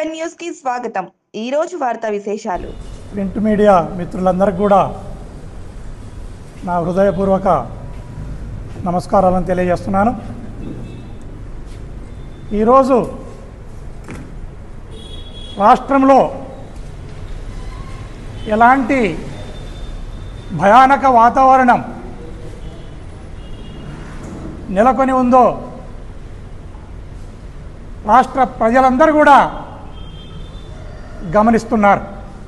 seven news కి స్వాగతం ఈ రోజు వార్తా విశేషాలు ప్రింట్ మీడియా మిత్రులందరికీ కూడా నా హృదయపూర్వక నమస్కారాలను తెలియజేస్తున్నాను ఈరోజు రాష్ట్రంలో ఎలాంటి భయానక వాతావరణం నెలకొని ఉందో రాష్ట్ర ప్రజలందరూ కూడా గమనిస్తున్నారు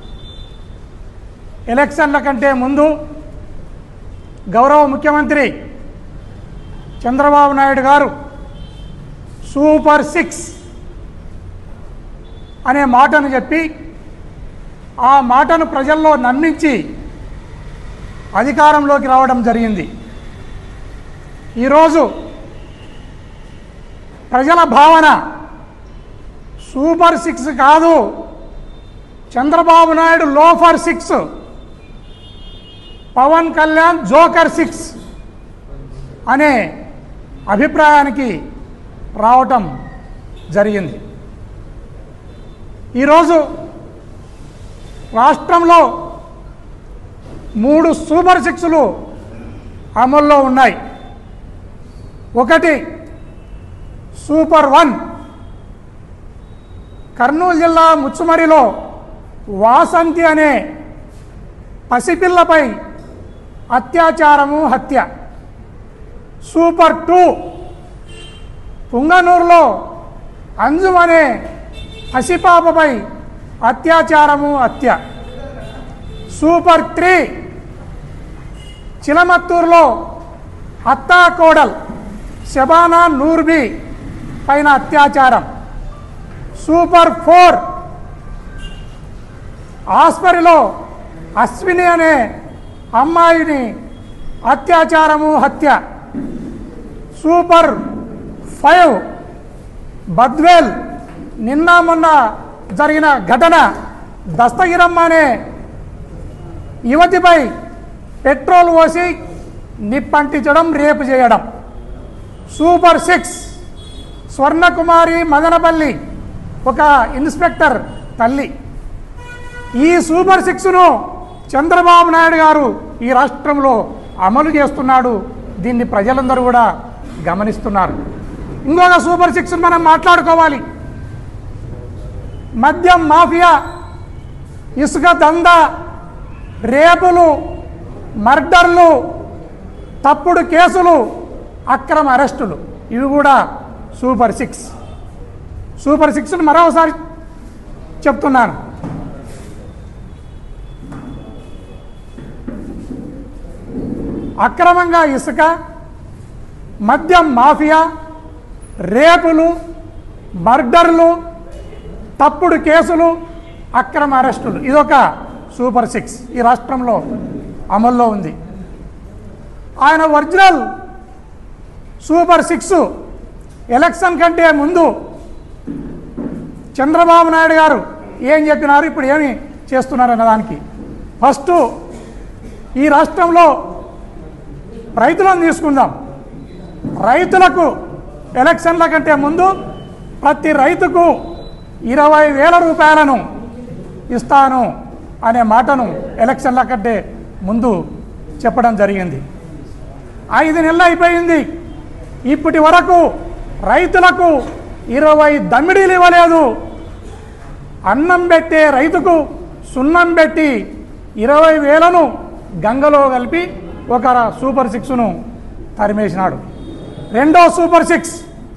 ఎలక్షన్ల కంటే ముందు గౌరవ ముఖ్యమంత్రి చంద్రబాబు నాయుడు గారు సూపర్ సిక్స్ అనే మాటను చెప్పి ఆ మాటను ప్రజల్లో నమ్మించి అధికారంలోకి రావడం జరిగింది ఈరోజు ప్రజల భావన సూపర్ సిక్స్ కాదు Chandrababu Naidu loafer six Pavan Kalyan joker six అనే అభిప్రాయానికి రావటం జరిగింది ఈరోజు రాష్ట్రంలో మూడు సూపర్ సిక్స్లు అమల్లో ఉన్నాయి ఒకటి సూపర్ వన్ కర్నూలు జిల్లా ముచ్చుమరిలో వాసంతి అనే పసిపిల్లపై అత్యాచారము హత్య సూపర్ టూ పుంగనూరులో అంజుమ్ అనే పసిపాపపై అత్యాచారము హత్య సూపర్ త్రీ చిలమత్తూరులో అత్తా కోడల్ శబానా నూర్బి పైన అత్యాచారం సూపర్ ఫోర్ ఆస్పరిలో అశ్విని అనే అమ్మాయిని అత్యాచారము హత్య సూపర్ ఫైవ్ బద్వేల్ నిన్న మొన్న జరిగిన ఘటన దస్తగిరమ్మ అనే యువతిపై పెట్రోల్ పోసి నిప్పంటించడం రేపు చేయడం సూపర్ సిక్స్ స్వర్ణకుమారి మదనపల్లి ఒక ఇన్స్పెక్టర్ తల్లి ఈ సూపర్ సిక్స్ను చంద్రబాబు నాయుడు గారు ఈ రాష్ట్రంలో అమలు చేస్తున్నాడు దీన్ని ప్రజలందరూ కూడా గమనిస్తున్నారు ఇంకొక సూపర్ సిక్స్ మనం మాట్లాడుకోవాలి మద్యం మాఫియా ఇసుక దందా రేపులు మర్డర్లు తప్పుడు కేసులు అక్రమ అరెస్టులు ఇవి కూడా సూపర్ సిక్స్ సూపర్ సిక్స్ను మరోసారి చెప్తున్నాను అక్రమంగా ఇసుక మద్యం మాఫియా రేపులు మర్డర్లు తప్పుడు కేసులు అక్రమ అరెస్టులు ఇదొక సూపర్ సిక్స్ ఈ రాష్ట్రంలో అమల్లో ఉంది ఆయన ఒరిజినల్ సూపర్ సిక్స్ ఎలక్షన్ కంటే ముందు చంద్రబాబు నాయుడు గారు ఏం చెప్పినారు ఇప్పుడు ఏమి చేస్తున్నారు అన్న దానికి ఫస్ట్ ఈ రాష్ట్రంలో రైతులను తీసుకుందాం రైతులకు ఎలక్షన్ల కంటే ముందు ప్రతి రైతుకు ఇరవై వేల రూపాయలను ఇస్తాను అనే మాటను ఎలక్షన్ల కంటే ముందు చెప్పడం జరిగింది ఐదు నెలలు అయిపోయింది ఇప్పటి వరకు రైతులకు ఇరవై దమ్మిడీలు ఇవ్వలేదు అన్నం పెట్టే రైతుకు సున్నం పెట్టి ఇరవై వేలను గంగలో కలిపి ఒక సూపర్ సిక్స్ను తరిమేసినాడు రెండో సూపర్ సిక్స్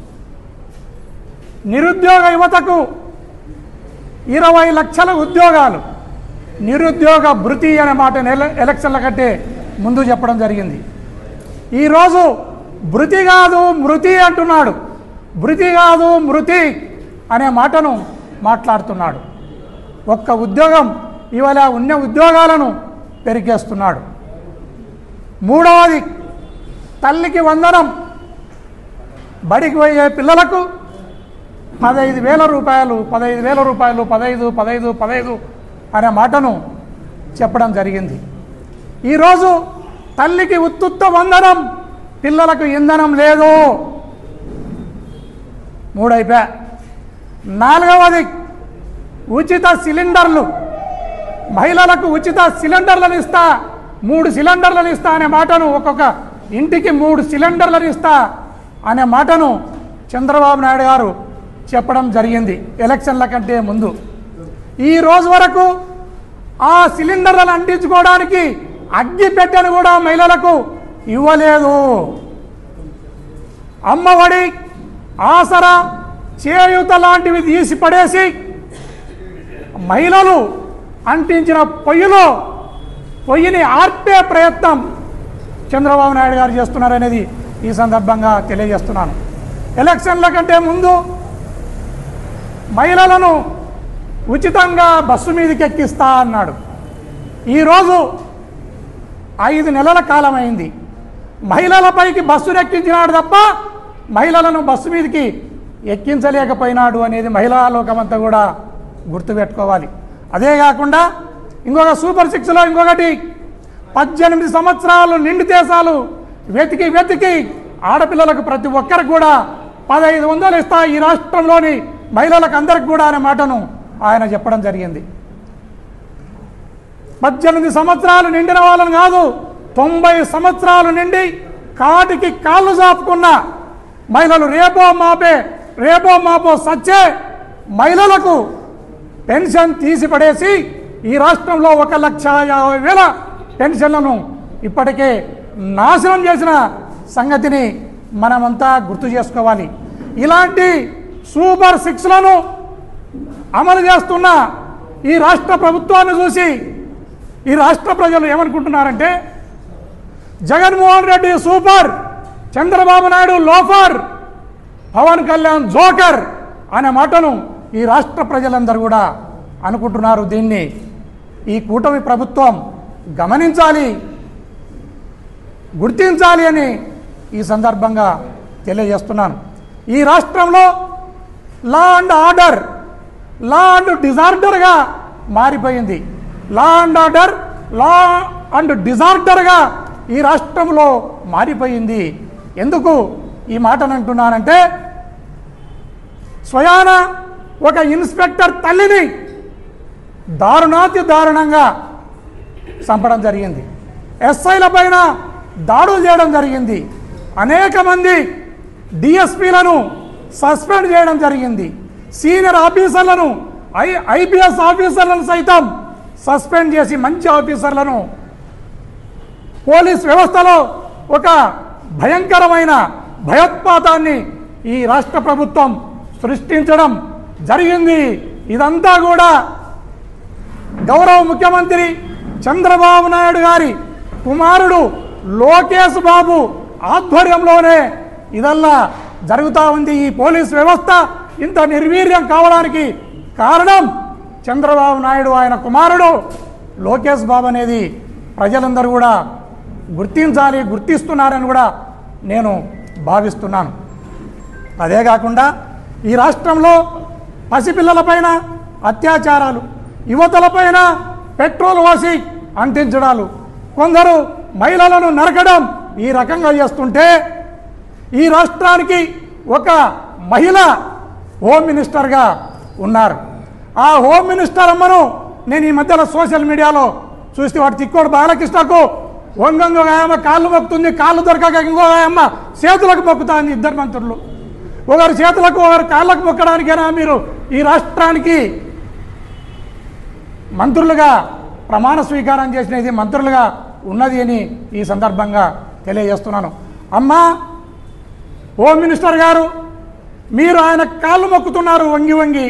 నిరుద్యోగ యువతకు ఇరవై లక్షల ఉద్యోగాలు నిరుద్యోగ భృతి అనే మాట నెల- ఎలక్షన్ల కంటే ముందు చెప్పడం జరిగింది ఈరోజు భృతి కాదు మృతి అంటున్నాడు భృతి కాదు మృతి అనే మాటను మాట్లాడుతున్నాడు ఒక్క ఉద్యోగం ఇవాళ ఉన్న ఉద్యోగాలను పెరిగేస్తున్నాడు మూడవది తల్లికి వందనం బడికి పోయే పిల్లలకు పదహైదు వేల రూపాయలు పదహైదు వేల రూపాయలు పదహైదు పదహైదు పదహైదు అనే మాటను చెప్పడం జరిగింది ఈరోజు తల్లికి ఉత్తుత్త వందనం పిల్లలకు ఇంధనం లేదు మూడైపోయా నాలుగవది ఉచిత సిలిండర్లు మహిళలకు ఉచిత సిలిండర్లను ఇస్తా మూడు సిలిండర్లను ఇస్తా అనే మాటను ఒక్కొక్క ఇంటికి మూడు సిలిండర్లను ఇస్తా అనే మాటను చంద్రబాబు నాయుడు గారు చెప్పడం జరిగింది ఎలక్షన్ల కంటే ముందు ఈ రోజు వరకు ఆ సిలిండర్లను అంటించుకోవడానికి అగ్గి పెట్టెను కూడా మహిళలకు ఇవ్వలేదు అమ్మఒడి ఆసరా చేయూత లాంటివి తీసి పడేసి మహిళలు అంటించిన పొయ్యిలో పొయ్యిని ఆర్పే ప్రయత్నం చంద్రబాబు నాయుడు గారు చేస్తున్నారనేది ఈ సందర్భంగా తెలియజేస్తున్నాను ఎలక్షన్ల కంటే ముందు మహిళలను ఉచితంగా బస్సు మీదకి ఎక్కిస్తా అన్నాడు ఈరోజు ఐదు నెలల కాలం అయింది మహిళలపైకి బస్సును ఎక్కించినాడు తప్ప మహిళలను బస్సు మీదకి ఎక్కించలేకపోయినాడు అనేది మహిళా లోకమంతా కూడా గుర్తుపెట్టుకోవాలి అదే కాకుండా ఇంకొక సూపర్ సిక్స్లో ఇంకొకటి పద్దెనిమిది సంవత్సరాలు నిండి దేశాలు వెతికి వెతికి ఆడపిల్లలకు ప్రతి ఒక్కరికి కూడా పదహైదు వందలు ఇస్తా ఈ రాష్ట్రంలోని మహిళలకు అందరికి కూడా అనే మాటను ఆయన చెప్పడం జరిగింది పద్దెనిమిది సంవత్సరాలు నిండిన వాళ్ళని కాదు తొంభై సంవత్సరాలు నిండి కాటికి కాళ్ళు చాపుకున్న మహిళలు రేపో మాపే రేపో మాపో సచ్చే మహిళలకు పెన్షన్ తీసి పడేసి ఈ రాష్ట్రంలో ఒక లక్ష యాభై వేల పెన్షన్లను ఇప్పటికే నాశనం చేసిన సంగతిని మనమంతా గుర్తు చేసుకోవాలి ఇలాంటి సూపర్ సిక్స్లను అమలు చేస్తున్న ఈ రాష్ట్ర ప్రభుత్వాన్ని చూసి ఈ రాష్ట్ర ప్రజలు ఏమనుకుంటున్నారంటే Jaganmohan Reddy super Chandrababu Naidu loafer Pavan Kalyan joker అనే మాటను ఈ రాష్ట్ర ప్రజలందరూ కూడా అనుకుంటున్నారు దీన్ని ఈ కూటమి ప్రభుత్వం గమనించాలి గుర్తించాలి అని ఈ సందర్భంగా తెలియజేస్తున్నాను ఈ రాష్ట్రంలో law and order law and డిజార్డర్గా మారిపోయింది law and order law and డిజార్డర్గా ఈ రాష్ట్రంలో మారిపోయింది ఎందుకు ఈ మాటను అంటున్నానంటే స్వయాన ఒక ఇన్స్పెక్టర్ తల్లిని దారుణాతి దారుణంగా చంపడం జరిగింది ఎస్ఐల పైన దాడులు చేయడం జరిగింది అనేక మంది డిఎస్పీలను సస్పెండ్ చేయడం జరిగింది సీనియర్ ఆఫీసర్లను ఐ ఐపీఎస్ ఆఫీసర్లను సైతం సస్పెండ్ చేసి మంచి ఆఫీసర్లను పోలీస్ వ్యవస్థలో ఒక భయంకరమైన భయోత్పాతాన్ని ఈ రాష్ట్ర ప్రభుత్వం సృష్టించడం జరిగింది ఇదంతా కూడా గౌరవ ముఖ్యమంత్రి చంద్రబాబు నాయుడు గారి కుమారుడు లోకేష్ బాబు ఆధ్వర్యంలోనే ఇదల్లా జరుగుతూ ఉంది ఈ పోలీస్ వ్యవస్థ ఇంత నిర్వీర్యం కావడానికి కారణం చంద్రబాబు నాయుడు ఆయన కుమారుడు లోకేష్ బాబు అనేది ప్రజలందరూ కూడా గుర్తించాలి గుర్తిస్తున్నారని కూడా నేను భావిస్తున్నాను అదే కాకుండా ఈ రాష్ట్రంలో పసిపిల్లలపైన అత్యాచారాలు యువతలపైన పెట్రోల్ పోసి అంటించడాలు కొందరు మహిళలను నరకడం ఈ రకంగా చేస్తుంటే ఈ రాష్ట్రానికి ఒక మహిళ హోమ్ మినిస్టర్గా ఉన్నారు ఆ హోమ్ మినిస్టర్ అమ్మను నేను ఈ మధ్యలో సోషల్ మీడియాలో చూస్తే వాడు తిక్కోడు బాలకృష్ణకు వంగంగ ఆయమ్మ కాళ్ళు మొక్కుతుంది కాళ్ళు దొరకక ఇంకో ఆయమ్మ చేతులకు మొక్కుతుంది ఇద్దరు మంత్రులు ఒకరు చేతులకు ఒకరు కాళ్ళకు మొక్కడానికైనా మీరు ఈ రాష్ట్రానికి మంత్రులుగా ప్రమాణ స్వీకారం చేసినది మంత్రులుగా ఉన్నది అని ఈ సందర్భంగా తెలియజేస్తున్నాను అమ్మా హోమ్ మినిస్టర్ గారు మీరు ఆయన కాళ్ళు మొక్కుతున్నారు వంగి వంగి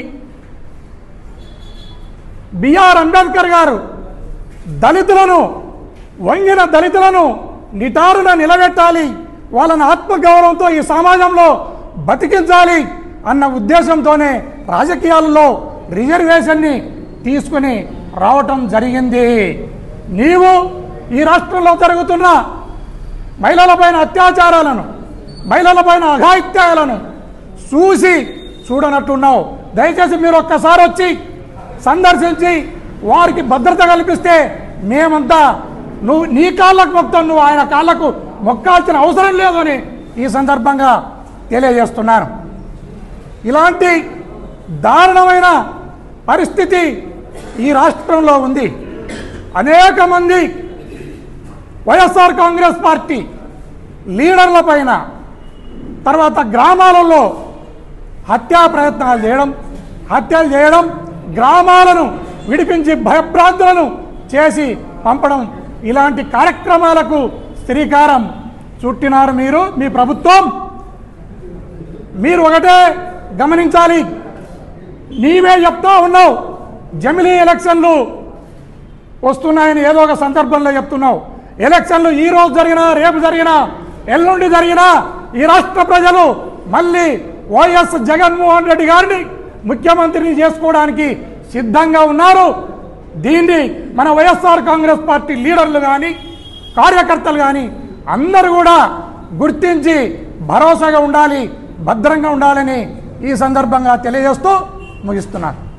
బిఆర్ అంబేద్కర్ గారు దళితులను వంగిన దళితులను నిటారున నిలబెట్టాలి వాళ్ళని ఆత్మగౌరవంతో ఈ సమాజంలో బతికించాలి అన్న ఉద్దేశంతోనే రాజకీయాల్లో రిజర్వేషన్ని తీసుకుని రావటం జరిగింది నీవు ఈ రాష్ట్రంలో జరుగుతున్న మహిళలపైన అత్యాచారాలను మహిళలపైన అఘాయిత్యాలను చూసి చూడనట్టున్నావు దయచేసి మీరు ఒక్కసారి వచ్చి సందర్శించి వారికి భద్రత కల్పిస్తే మేమంతా నువ్వు నీ కాళ్ళకు మొక్తావు నువ్వు ఆయన కాళ్ళకు మొక్కాల్సిన అవసరం లేదు అని ఈ సందర్భంగా తెలియజేస్తున్నాను ఇలాంటి దారుణమైన పరిస్థితి ఈ రాష్ట్రంలో ఉంది అనేక మంది వైఎస్ఆర్ కాంగ్రెస్ పార్టీ లీడర్ల పైన తర్వాత గ్రామాలలో హత్యా ప్రయత్నాలు చేయడం హత్యలు చేయడం గ్రామాలను విడిపించి భయభ్రాంతులను చేసి పంపడం ఇలాంటి కార్యక్రమాలకు శ్రీకారం చుట్టినారు మీరు మీ ప్రభుత్వం మీరు ఒకటే గమనించాలి నీవే చెప్తా ఉన్నావు జమిలీ ఎలక్షన్లు వస్తున్నాయని ఏదో ఒక సందర్భంలో చెప్తున్నావు ఎలక్షన్లు ఈ రోజు జరిగినా రేపు జరిగినా ఎల్లుండి జరిగినా ఈ రాష్ట్ర ప్రజలు మళ్ళీ వైఎస్ జగన్మోహన్ రెడ్డి గారిని ముఖ్యమంత్రిని చేసుకోవడానికి సిద్ధంగా ఉన్నారు దీన్ని మన వైఎస్ఆర్ కాంగ్రెస్ పార్టీ లీడర్లు కానీ కార్యకర్తలు కానీ అందరూ కూడా గుర్తించి భరోసాగా ఉండాలి భద్రంగా ఉండాలని ఈ సందర్భంగా తెలియజేస్తూ ముగిస్తున్నారు